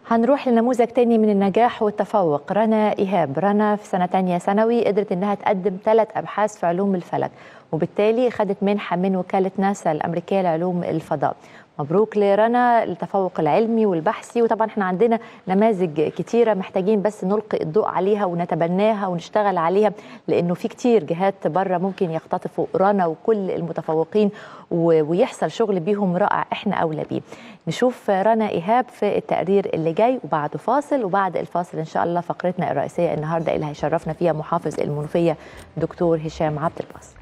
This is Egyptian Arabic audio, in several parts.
هنروح لنموذج تاني من النجاح والتفوق رنا إيهاب رنا في سنة تانية ثانوي قدرت إنها تقدم ثلاث أبحاث في علوم الفلك وبالتالي خدت منحة من وكالة ناسا الأمريكية لعلوم الفضاء مبروك لرنا التفوق العلمي والبحثي وطبعا احنا عندنا نماذج كتيره محتاجين بس نلقي الضوء عليها ونتبناها ونشتغل عليها لانه في كتير جهات بره ممكن يختطفوا رنا وكل المتفوقين ويحصل شغل بيهم رائع احنا اولى بيه نشوف رنا ايهاب في التقرير اللي جاي وبعده فاصل وبعد الفاصل ان شاء الله فقرتنا الرئيسيه النهارده اللي هيشرفنا فيها محافظ المنوفيه دكتور هشام عبد الباسط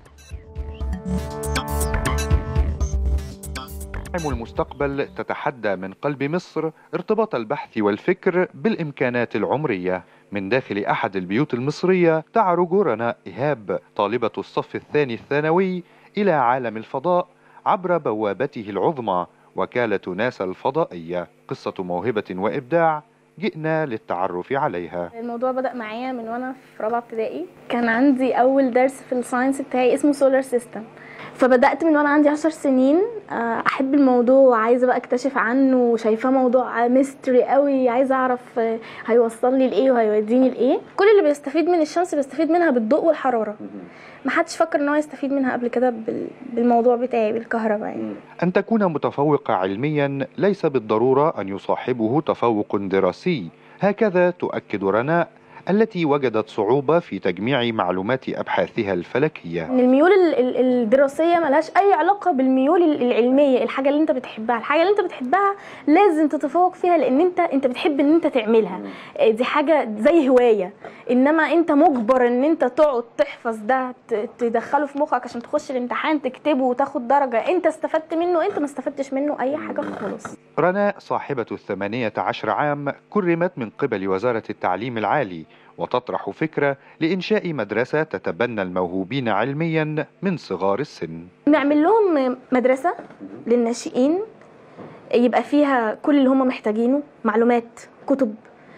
المستقبل تتحدى من قلب مصر ارتباط البحث والفكر بالإمكانات العمرية من داخل أحد البيوت المصرية تعرج رنا إيهاب طالبة الصف الثاني الثانوي إلى عالم الفضاء عبر بوابته العظمى وكالة ناسا الفضائية قصة موهبة وإبداع جئنا للتعرف عليها الموضوع بدأ معايا من وانا في رابعة ابتدائي كان عندي أول درس في الساينس بتاعي اسمه سولار سيستم فبدات من وانا عندي عشر سنين احب الموضوع وعايزه بقى اكتشف عنه وشايفاه موضوع ميستري قوي عايزه اعرف هيوصل لي لايه وهيوديني لايه كل اللي بيستفيد من الشمس بيستفيد منها بالضوء والحراره ما حدش فكر ان هو يستفيد منها قبل كده بالموضوع بتاعي بالكهرباء يعني. ان تكون متفوقه علميا ليس بالضروره ان يصاحبه تفوق دراسي هكذا تؤكد رناء التي وجدت صعوبة في تجميع معلومات أبحاثها الفلكية الميول الدراسية ملهاش أي علاقة بالميول العلمية الحاجة اللي أنت بتحبها الحاجة اللي أنت بتحبها لازم تتفوق فيها لأن أنت أنت بتحب أن أنت تعملها دي حاجة زي هواية إنما أنت مجبر أن أنت تقعد تحفظ ده تدخله في مخك عشان تخش الامتحان تكتبه وتاخد درجة أنت استفدت منه أنت ما استفدتش منه أي حاجة خالص رنا صاحبة الثمانية عشر عام كرمت من قبل وزارة التعليم العالي وتطرح فكرة لإنشاء مدرسة تتبنى الموهوبين علميا من صغار السن نعمل لهم مدرسة للناشئين يبقى فيها كل اللي هم محتاجينه معلومات كتب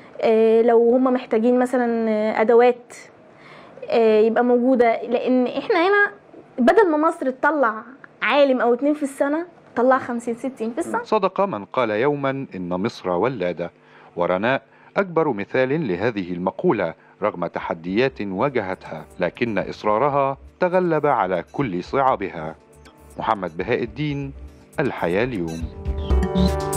لو هم محتاجين مثلا أدوات يبقى موجودة لأن إحنا هنا بدل ما مصر تطلع عالم أو اتنين في السنة طلع 50 60 في السنة صدق من قال يوما إن مصر ولادة ورناء أكبر مثال لهذه المقولة رغم تحديات واجهتها لكن إصرارها تغلب على كل صعابها محمد بهاء الدين الحياة اليوم